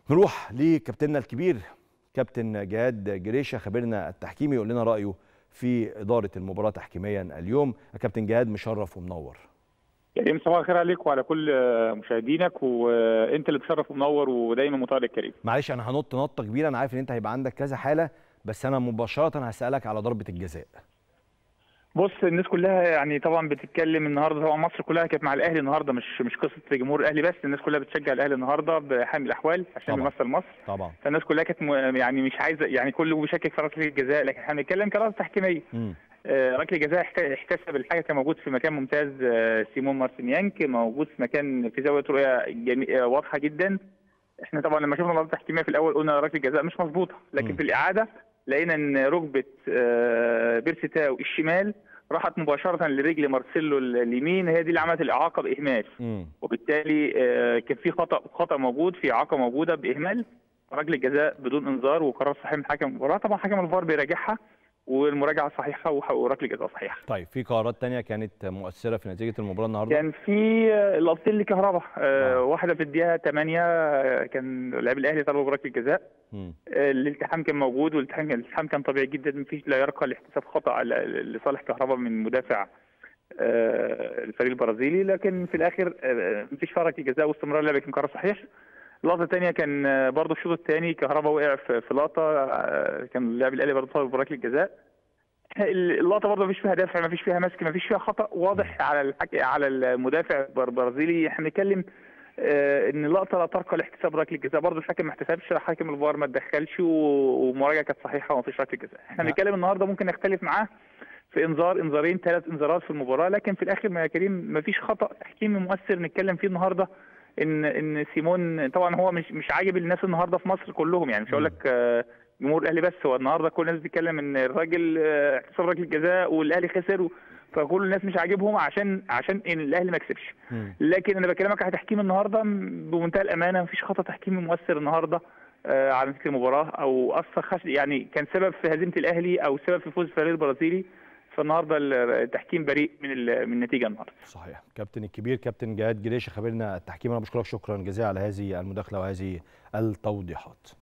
نروح لكابتننا الكبير كابتن جهاد جريشه خبيرنا التحكيمي يقول لنا رايه في اداره المباراه تحكيميا اليوم يا كابتن جهاد مشرف ومنور كريم صباح الخير عليك وعلى كل مشاهدينك وانت اللي تشرف ومنور ودايما متالق كريم معلش انا هنط نطه كبيره انا عارف ان انت هيبقى عندك كذا حاله بس انا مباشره هسالك على ضربه الجزاء بص الناس كلها يعني طبعا بتتكلم النهارده طبعا مصر كلها كانت مع الاهلي النهارده مش مش قصه جمهور الاهلي بس الناس كلها بتشجع الاهلي النهارده بحامل الاحوال عشان طبعاً. بيمثل مصر طبعا فالناس كلها كانت م- يعني مش عايزه يعني كله بيشكك في ركله الجزاء لكن احنا بنتكلم كراسه تحكيميه امم آه، ركله جزاء احت- احتسب الحاجه كان موجود في مكان ممتاز آه، سيمون مارسينيانك موجود في مكان في زاويه رؤيه جمي... آه، واضحه جدا احنا طبعا لما شفنا اللقطه التحكيميه في الاول قلنا ركله جزاء مش مظبوطه لكن مم. في الاعاده لقينا ان ركبه آه، بيرسيتاو الشمال راحت مباشره لرجل مارسيلو اليمين هي دي اللي عملت الاعاقه باهمال امم وبالتالي آه، كان في خطا خطا موجود في اعاقه موجوده باهمال ركله جزاء بدون انذار وقرار صحيح من حكم المباراه طبعا حكم الفار بيراجعها والمراجعه صحيحه وح- وركله جزاء صحيحه طيب في قرارات تانية كانت مؤثره في نتيجه المباراه النهارده كان في لقطتين لكهربا آه. آه، واحده في الدقيقه 8 آه، كان لاعب الاهلي طلبوا بركله جزاء امم آه، الالتحام كان موجود والالتحام الالتحام كان طبيعي جدا مفيش لا يرقى لاحتساب خطا ل- لصالح كهربا من مدافع آه، الفريق البرازيلي لكن في الاخر آه، مفيش فيها ركله جزاء واستمرار اللعب كان قرار صحيح اللقطه الثانيه كان آه، برضه الشوط الثاني كهربا وقع في في لقطه آه، كان اللاعب الاهلي برضه طالب بركله جزاء اللقطه برضه مفيش فيها دافع مفيش فيها مسك مفيش فيها خطا واضح على الحك... على المدافع البرازيلي احنا بنتكلم آه، ان اللقطه لا ترقى لاحتساب ركله جزاء برضه الحكم ما احتسبش حكم الفار ما اتدخلش و- والمراجعه كانت صحيحه ومفيش ركله جزاء احنا نعم. بنتكلم النهارده ممكن نختلف معاه في انذار انذارين ثلاث انذارات في المباراه لكن في الاخر ما يا كريم مفيش خطا تحكيمي مؤثر نتكلم فيه النهارده ان ان سيمون طبعا هو مش مش عاجب الناس النهارده في مصر كلهم يعني مش هقول لك آه، جمهور الاهلي بس هو النهارده كل الناس بتتكلم ان الراجل آه، احتساب ركله جزاء والاهلي خسر و- فكل الناس مش عاجبهم عشان عشان ان الاهلي ما كسبش امم لكن انا بكلمك على تحكيم النهارده م- بمنتهى الامانه مفيش خطا تحكيمي مؤثر النهارده آه، على نتيجه المباراه او اثر خش يعني كان سبب في هزيمه الاهلي او سبب في فوز الفريق البرازيلي فالنهارده ال- التحكيم بريء من ال- من النتيجه النهارده صحيح كابتن الكبير كابتن جهاد جريشه خبيرنا التحكيم انا بشكرك شكرا جزيلا على هذه المداخله وهذه التوضيحات